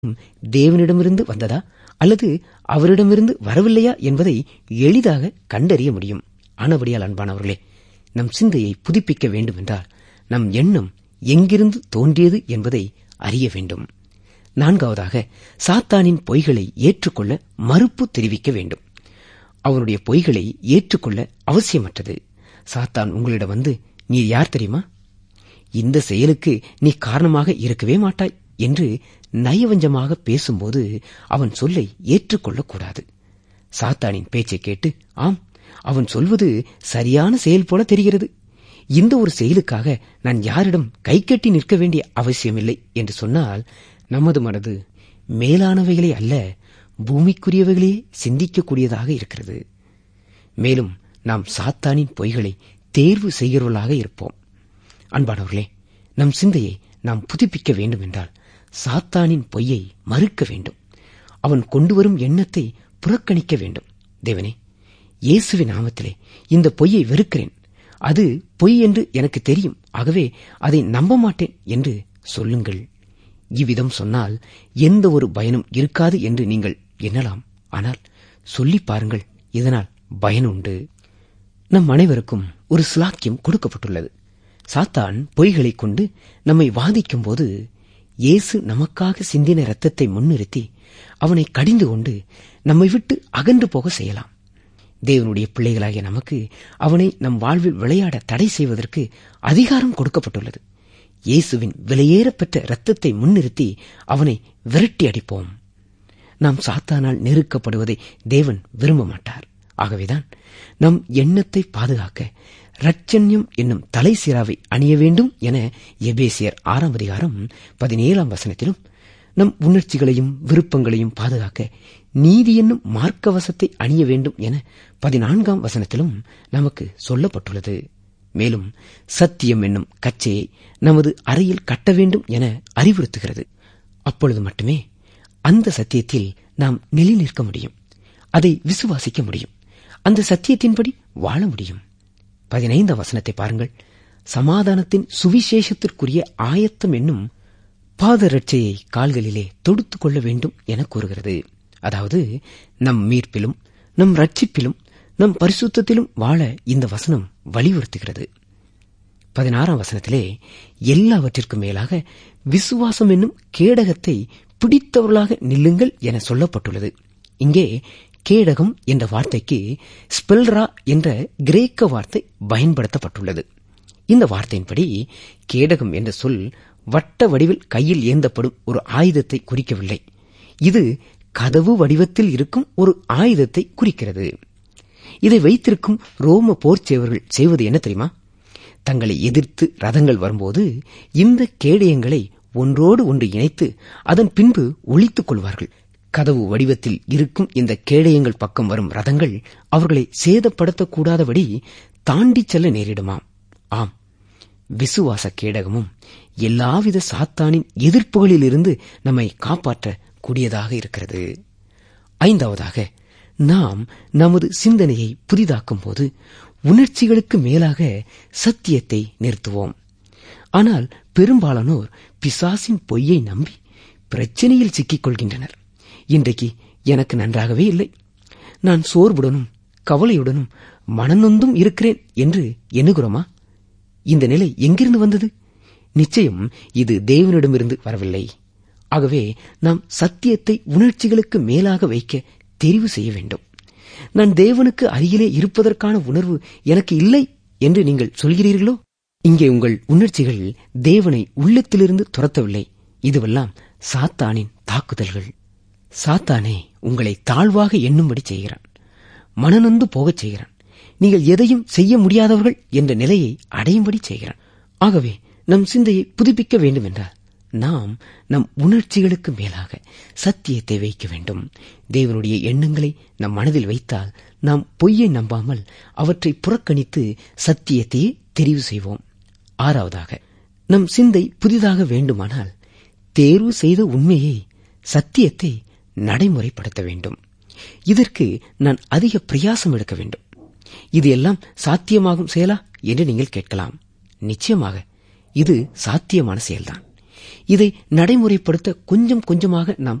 தேவனிடமிருந்து வந்ததா அல்லது அவரிடமிருந்து வரவில்லையா என்பதை எளிதாக கண்டறிய முடியும் ஆனபடியால் அன்பானவர்களே நம் சிந்தையை புதுப்பிக்க வேண்டும் என்றால் நம் எண்ணம் எங்கிருந்து தோன்றியது என்பதை அறிய வேண்டும் நான்காவதாக சாத்தானின் பொய்களை ஏற்றுக்கொள்ள மறுப்பு தெரிவிக்க வேண்டும் அவனுடைய பொய்களை ஏற்றுக்கொள்ள அவசியமற்றது சாத்தான் உங்களிடம் வந்து நீ யார் தெரியுமா இந்த செயலுக்கு நீ காரணமாக இருக்கவே மாட்டாய் என்று நயவஞ்சமாக பேசும்போது அவன் சொல்லை ஏற்றுக்கொள்ளக்கூடாது சாத்தானின் பேச்சை கேட்டு ஆம் அவன் சொல்வது சரியான செயல் போல தெரிகிறது இந்த ஒரு செயலுக்காக நான் யாரிடம் கை கட்டி நிற்க வேண்டிய அவசியமில்லை என்று சொன்னால் நமது மனது மேலானவைகளே அல்ல பூமிக்குரியவைகளே சிந்திக்கக்கூடியதாக இருக்கிறது மேலும் நாம் சாத்தானின் பொய்களை தேர்வு செய்கிறவர்களாக இருப்போம் அன்பானவர்களே நம் சிந்தையை நாம் புதுப்பிக்க வேண்டும் என்றால் சாத்தானின் பொய்யை மறுக்க வேண்டும் அவன் கொண்டு வரும் எண்ணத்தை புறக்கணிக்க வேண்டும் தேவனே இயேசுவின் நாமத்திலே இந்த பொய்யை வெறுக்கிறேன் அது பொய் என்று எனக்கு தெரியும் ஆகவே அதை நம்ப மாட்டேன் என்று சொல்லுங்கள் இவ்விதம் சொன்னால் எந்த ஒரு பயனும் இருக்காது என்று நீங்கள் எண்ணலாம் ஆனால் சொல்லி பாருங்கள் இதனால் பயன் உண்டு நம் அனைவருக்கும் ஒரு சிலாக்கியம் கொடுக்கப்பட்டுள்ளது சாத்தான் பொய்களைக் கொண்டு நம்மை வாதிக்கும் போது இயேசு நமக்காக சிந்தின இரத்தத்தை முன்னிறுத்தி அவனை கடிந்து கொண்டு நம்மை விட்டு அகன்று போக செய்யலாம் தேவனுடைய பிள்ளைகளாகிய நமக்கு அவனை நம் வாழ்வில் விளையாட தடை செய்வதற்கு அதிகாரம் கொடுக்கப்பட்டுள்ளது இயேசுவின் விலையேறப்பெற்ற இரத்தத்தை முன்னிறுத்தி அவனை விரட்டி அடிப்போம் நாம் சாத்தானால் நெருக்கப்படுவதை தேவன் விரும்ப மாட்டார் ஆகவேதான் நம் எண்ணத்தை பாதுகாக்க ரட்சண்யம் என்னும் தலை சிராவை அணிய வேண்டும் என எபேசியர் ஆறாம் அதிகாரம் பதினேழாம் வசனத்திலும் நம் உணர்ச்சிகளையும் விருப்பங்களையும் பாதுகாக்க நீதி என்னும் மார்க்கவசத்தை அணிய வேண்டும் என பதினான்காம் வசனத்திலும் நமக்கு சொல்லப்பட்டுள்ளது மேலும் சத்தியம் என்னும் கச்சையை நமது அறையில் கட்ட வேண்டும் என அறிவுறுத்துகிறது அப்பொழுது மட்டுமே அந்த சத்தியத்தில் நாம் நிலை நிற்க முடியும் அதை விசுவாசிக்க முடியும் அந்த சத்தியத்தின்படி வாழ முடியும் பதினைந்தாம் வசனத்தை பாருங்கள் சமாதானத்தின் சுவிசேஷத்திற்குரிய ஆயத்தம் என்னும் பாதரட்சையை கால்களிலே தொடுத்துக் கொள்ள வேண்டும் என கூறுகிறது அதாவது நம் மீட்பிலும் நம் ரட்சிப்பிலும் நம் பரிசுத்தத்திலும் வாழ இந்த வசனம் வலியுறுத்துகிறது பதினாறாம் வசனத்திலே எல்லாவற்றிற்கும் மேலாக விசுவாசம் என்னும் கேடகத்தை பிடித்தவர்களாக நில்லுங்கள் என சொல்லப்பட்டுள்ளது இங்கே கேடகம் என்ற வார்த்தைக்கு ஸ்பெல்ரா என்ற கிரேக்க வார்த்தை பயன்படுத்தப்பட்டுள்ளது இந்த வார்த்தையின்படி கேடகம் என்ற சொல் வட்ட வடிவில் கையில் ஏந்தப்படும் ஒரு ஆயுதத்தை குறிக்கவில்லை இது கதவு வடிவத்தில் இருக்கும் ஒரு ஆயுதத்தை குறிக்கிறது இதை வைத்திருக்கும் ரோம போர்ச்சேவர்கள் செய்வது என்ன தெரியுமா தங்களை எதிர்த்து ரதங்கள் வரும்போது இந்த கேடயங்களை ஒன்றோடு ஒன்று இணைத்து அதன் பின்பு ஒழித்துக் கொள்வார்கள் கதவு வடிவத்தில் இருக்கும் இந்த கேடயங்கள் பக்கம் வரும் ரதங்கள் அவர்களை சேதப்படுத்தக்கூடாதபடி தாண்டிச் செல்ல நேரிடுமாம் ஆம் விசுவாச கேடகமும் எல்லாவித சாத்தானின் எதிர்ப்புகளிலிருந்து நம்மை காப்பாற்ற கூடியதாக இருக்கிறது ஐந்தாவதாக நாம் நமது சிந்தனையை புதிதாக்கும் போது உணர்ச்சிகளுக்கு மேலாக சத்தியத்தை நிறுத்துவோம் ஆனால் பெரும்பாலானோர் பிசாசின் பொய்யை நம்பி பிரச்சனையில் சிக்கிக் கொள்கின்றனர் இன்றைக்கு எனக்கு நன்றாகவே இல்லை நான் சோர்வுடனும் கவலையுடனும் மனநொந்தும் இருக்கிறேன் என்று எண்ணுகிறோமா இந்த நிலை எங்கிருந்து வந்தது நிச்சயம் இது தேவனிடமிருந்து வரவில்லை ஆகவே நாம் சத்தியத்தை உணர்ச்சிகளுக்கு மேலாக வைக்க தெரிவு செய்ய வேண்டும் நான் தேவனுக்கு அருகிலே இருப்பதற்கான உணர்வு எனக்கு இல்லை என்று நீங்கள் சொல்கிறீர்களோ இங்கே உங்கள் உணர்ச்சிகள் தேவனை உள்ளத்திலிருந்து துரத்தவில்லை இதுவெல்லாம் சாத்தானின் தாக்குதல்கள் சாத்தானே உங்களை தாழ்வாக எண்ணும்படி செய்கிறான் மனநொந்து போகச் செய்கிறான் நீங்கள் எதையும் செய்ய முடியாதவர்கள் என்ற நிலையை அடையும்படி செய்கிறான் ஆகவே நம் சிந்தையை புதுப்பிக்க வேண்டும் என்றால் நாம் நம் உணர்ச்சிகளுக்கு மேலாக சத்தியத்தை வைக்க வேண்டும் தேவனுடைய எண்ணங்களை நம் மனதில் வைத்தால் நாம் பொய்யை நம்பாமல் அவற்றை புறக்கணித்து சத்தியத்தையே தெரிவு செய்வோம் ஆறாவதாக நம் சிந்தை புதிதாக வேண்டுமானால் தேர்வு செய்த உண்மையை சத்தியத்தை நடைமுறைப்படுத்த வேண்டும் இதற்கு நான் அதிக பிரயாசம் எடுக்க வேண்டும் இது எல்லாம் சாத்தியமாகும் செயலா என்று நீங்கள் கேட்கலாம் நிச்சயமாக இது சாத்தியமான செயல்தான் இதை நடைமுறைப்படுத்த கொஞ்சம் கொஞ்சமாக நாம்